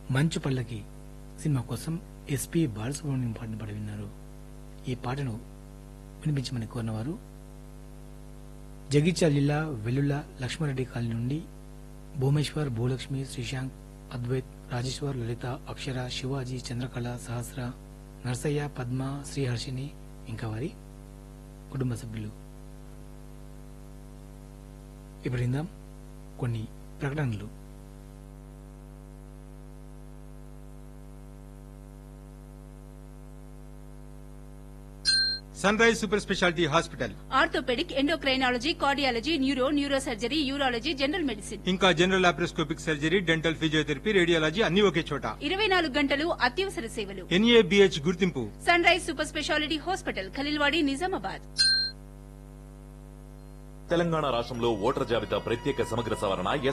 మంచు పల్లకి సినిమా కోసం ఎస్పి బాలసుబ్రహ్మణ్యం పాటను పాడి విన్నారు ఈ పాటను వినిపించమని కోరినవారు జగిత్యాల జిల్లా వెల్లుల లక్ష్మారెడ్డి కాలనీ నుండి భూమేశ్వర్ భూలక్ష్మి శ్రీశాంక్ అద్వైత్ రాజేశ్వర్ లలిత అక్షర శివాజీ చంద్రకళ సహస్ర నర్సయ్య పద్మ శ్రీహర్షిని ఇంకా వారి కుటుంబ సభ్యులు ఇప్పుడు విందాం కొన్ని ప్రకటనలు Sunrise super speciality hospital orthopaedic endocrinology cardiology neuro neuro surgery urology general medicine ఇంకా general laparoscopic surgery dental physiotherapy radiology అన్ని ఒకే చోట ఇరవై నాలుగు గంటలు అత్యవసర సేవలు ఎన్ఏబిహెచ్ గుర్తింపు Sunrise super speciality hospital Khaleelwadi Nizamabad Telangana రాష్ట్రంలో ఓటర్ జాబితా ప్రత్యేక సమగ్ర సవరణ